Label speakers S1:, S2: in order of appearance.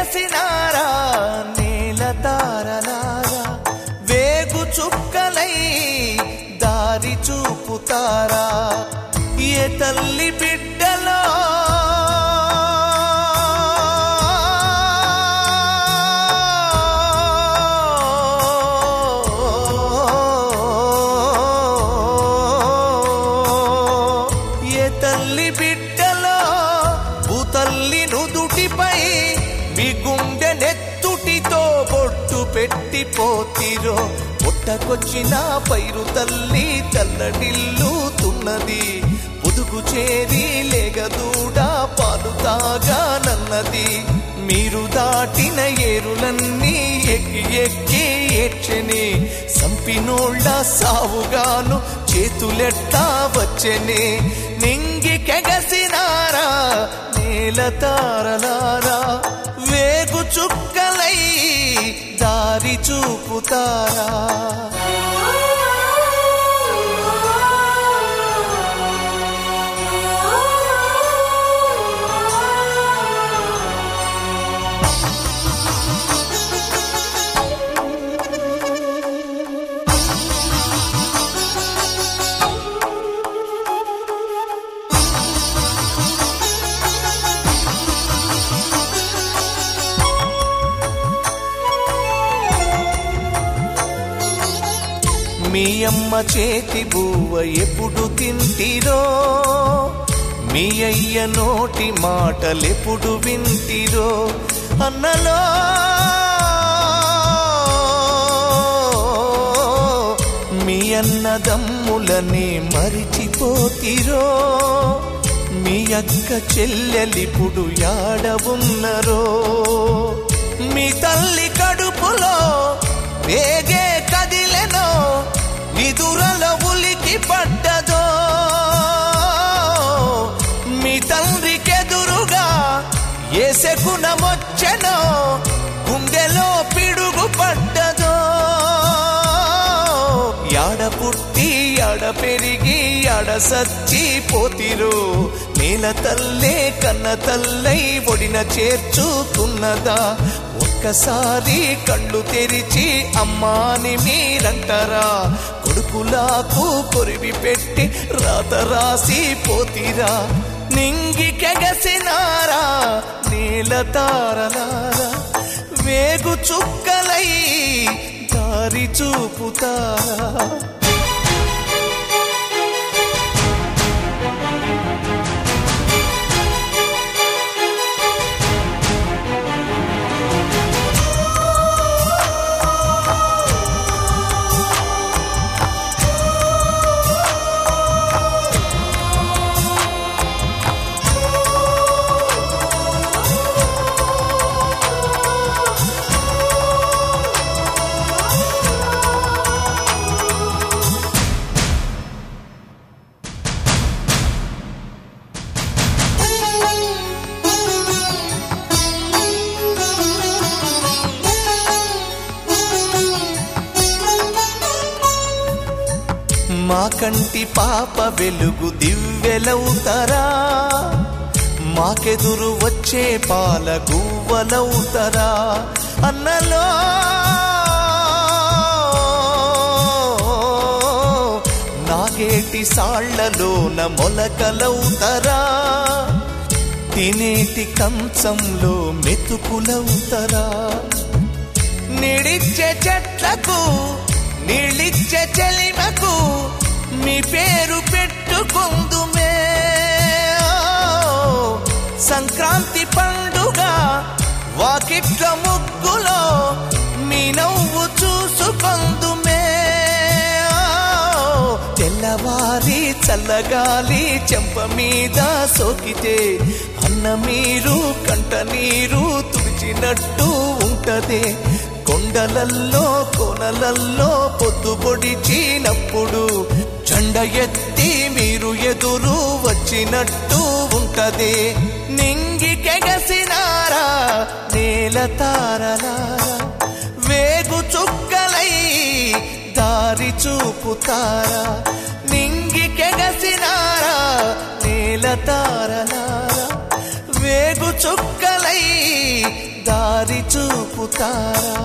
S1: కెగసినారా నేల తారలారా వేగు చుక్కలై దారి చూపుతారా ఏ తల్లి బిడ్డలో ఏ తల్లి బిడ్డలో భూతల్లి నుదుటిపై మీ గుండె నెత్తుటితో బొట్టు పెట్టిపోతిరో పుట్టకొచ్చిన పైరు తల్లి చల్లడిల్లుతున్నది పొదుగు చేరి లేగదూడ పాలు తాగానన్నది మీరు దాటిన ఏరులన్నీ ఎక్కి ఎక్కి ఏడ్చెని సంపినోళ్ళ సావుగాను చేతులెట్టా వచ్చెని నింగి కెగసినారా నేల తారలారా వేగు చుక్కలై దారి చూపుతారా మీ అమ్మ చేతి బువ్వ ఎప్పుడు తింటిరో మీ అయ్య నోటి మాటలెప్పుడు వింటిరో అన్నలో మీ అన్నదమ్ములని మరిచిపోతిరో మీ అక్క చెల్లెలిప్పుడు యాడ ఉన్నరో మీ తల్లి కడుపులో వేగే కదిలెనో నిదురల ఉలికి పడ్డదో మీ తండ్రికెదురుగా ఏ శకునమొచ్చెనో గుండెలో పిడుగు పడ్డదో యాడ పుట్టి యాడ పెరిగి యాడ సచ్చి పోతిరు నేల తల్లే కన్న తల్లై ఒడిన చేర్చుకున్నదా ఒక్కసారి కళ్ళు తెరిచి అమ్మాని మీరంటారా కొడుకులాకు కొరివి పెట్టి రాత రాసి పోతిరా నింగి కెగసినారా నేల తారలారా వేగు చుక్కలై దారి చూపుతారా మా కంటి పాప వెలుగు దివ్వెలవుతారా మాకెదురు వచ్చే పాల గువ్వలవుతారా అన్నలో నాగేటి సాళ్లలోన మొలకలవుతారా తినేటి కంచంలో మెతుకులవుతారా నిడిచ్చే చెట్లకు నీళ్ళిచ్చే చెలిమకు మీ పేరు పెట్టుకుందుమే సంక్రాంతి పండుగ వాకిట్ల ముగ్గులో మీ నవ్వు చూసుకుందుమే తెల్లవారి చల్లగాలి చెంప మీద సోకితే అన్న మీరు కంట నీరు తుడిచినట్టు ఉంటదే కొండలల్లో కోనలల్లో పొద్దు పొడిచినప్పుడు జెండ ఎత్తి మీరు ఎదురు వచ్చినట్టు ఉంటది నింగి కెగసినారా నేల తారలారా వేగు చుక్కలై దారి చూపుతారా నింగి కెగసినారా నేల తారలారా వేగు చుక్కలై దారి తారా